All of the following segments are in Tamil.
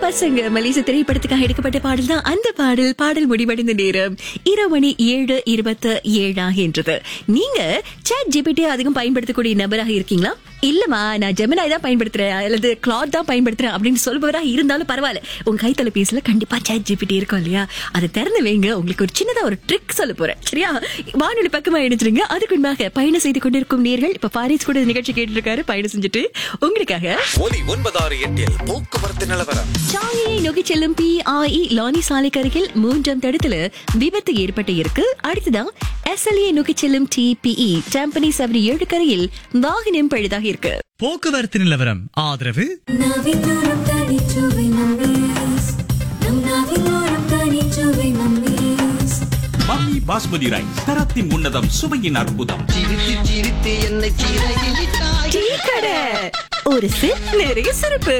பசங்க மலேசிய திரைப்படத்துக்காக எடுக்கப்பட்ட பாடல் தான் அந்த பாடல் பாடல் முடிவடைந்த நேரம் இரவு மணி ஏழு இருபத்து ஏழாகின்றது நீங்க chat ஜிபிடி அதிகம் பயன்படுத்தக்கூடிய நபராக இருக்கீங்களா இல்லம்மா நான் ஜெமினாய் தான் பயன்படுத்துறேன் அல்லது கிளாத் தான் பயன்படுத்துறேன் அப்படின்னு சொல்பவராக இருந்தாலும் பரவாயில்ல உங்க கைத்தொலைபேசியில கண்டிப்பா chat ஜிபிடி இருக்கும் இல்லையா அதை திறந்து வைங்க உங்களுக்கு ஒரு சின்னதா ஒரு ட்ரிக் சொல்ல போறேன் சரியா வானொலி பக்கமா இணைச்சிருங்க அதுக்கு முன்பாக பயணம் செய்து கொண்டிருக்கும் நேர்கள் இப்ப பாரிஸ் கூட நிகழ்ச்சி கேட்டு இருக்காரு பயணம் செஞ்சுட்டு உங்களுக்காக ஒலி ஒன்பதாறு எட்டில் போக்குவரத்து நிலவரம் சாங்கியை நோக்கி செல்லும் பி ஆஇ லானி சாலைக்கு அருகில் மூன்றாம் தடத்துல விபத்து ஏற்பட்டு இருக்கு அடுத்ததான் எஸ்எல்ஏ நோக்கி செல்லும் டிபிஇ டேம்பனி சவரி ஏழு கரையில் வாகனம் பழுதாக இருக்கு போக்குவரத்து நிலவரம் ஆதரவு நாவிலோரம் தனிச்சுவை நம்மீஸ் நம் நாவிலோரம் தனிச்சுவை நம்மீஸ் மம்மி பாஸ்மதி ரைஸ் தரத்தின் உன்னதம் சுவையின் அற்புதம் டீ கடை ஒரு சிப் நிறைய சிறப்பு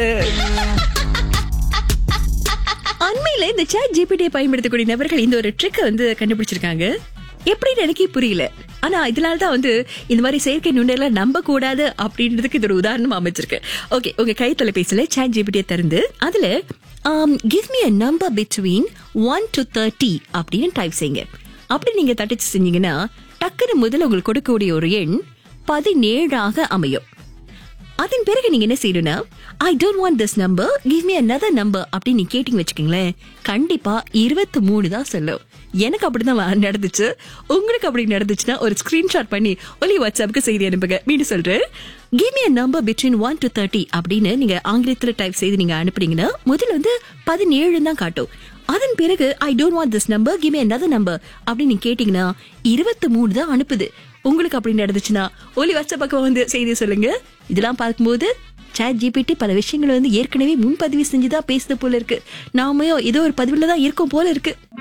அண்மையில இந்த சாட் ஜிபிடியை பயன்படுத்தக்கூடிய நபர்கள் இந்த ஒரு ட்ரிக்கை வந்து கண்டுபிடிச்சிருக்காங்க எப்படின்னு எனக்கே புரியல ஆனா இதனால தான் வந்து இந்த மாதிரி செயற்கை நுண்ணெல்லாம் நம்ப கூடாது அப்படின்றதுக்கு இது ஒரு உதாரணம் அமைச்சிருக்கு ஓகே உங்க கை தொலைபேசியில சாட் ஜிபிடியை திறந்து அதுல give me a number between one to thirty அப்படின்னு டைப் செய்யுங்க அப்படி நீங்க தட்டிச்சு செஞ்சீங்கன்னா டக்குன்னு முதல்ல உங்களுக்கு கொடுக்கக்கூடிய ஒரு எண் பதினேழாக அமையும் அதன் பிறகு நீங்க என்ன செய்யணும்னா I don't want this number give me another number அப்படின்னு நீ கேட்டிங்க வச்சுக்கோங்களேன் கண்டிப்பா இருபத்தி மூணு தான் சொல்லும் எனக்கு அப்படிதான் வ- நடந்துச்சு உங்களுக்கு அப்படி நடந்துச்சுன்னா ஒரு ஸ்கிரீன்ஷாட் பண்ணி ஒலி வாட்ஸ்அப்புக்கு செய்தி அனுப்புங்க மீண்டும் சொல்றேன் give me number between one to thirty அப்படின்னு நீங்க ஆங்கிலத்துல டைப் செய்து நீங்க அனுப்புனீங்கன்னா முதல்ல வந்து பதினேழு தான் காட்டும் அதன் பிறகு I don't want this number give me another number அப்படின்னு நீங்க கேட்டீங்கன்னா இருபத்தி மூணு தான் அனுப்புது உங்களுக்கு அப்படி நடந்துச்சுன்னா ஒலி வாட்ஸ்அப் பக்கம் வந்து செய்தி சொல்லுங்க இதெல்லாம் பார்க்கும்போது chat ஜிபிடி பல விஷயங்களை வந்து ஏற்கனவே முன்பதிவு செஞ்சுதான் பேசுது போல இருக்கு நாம ஏதோ ஒரு பதிவுல தான் இருக்கோம் போல இருக்கு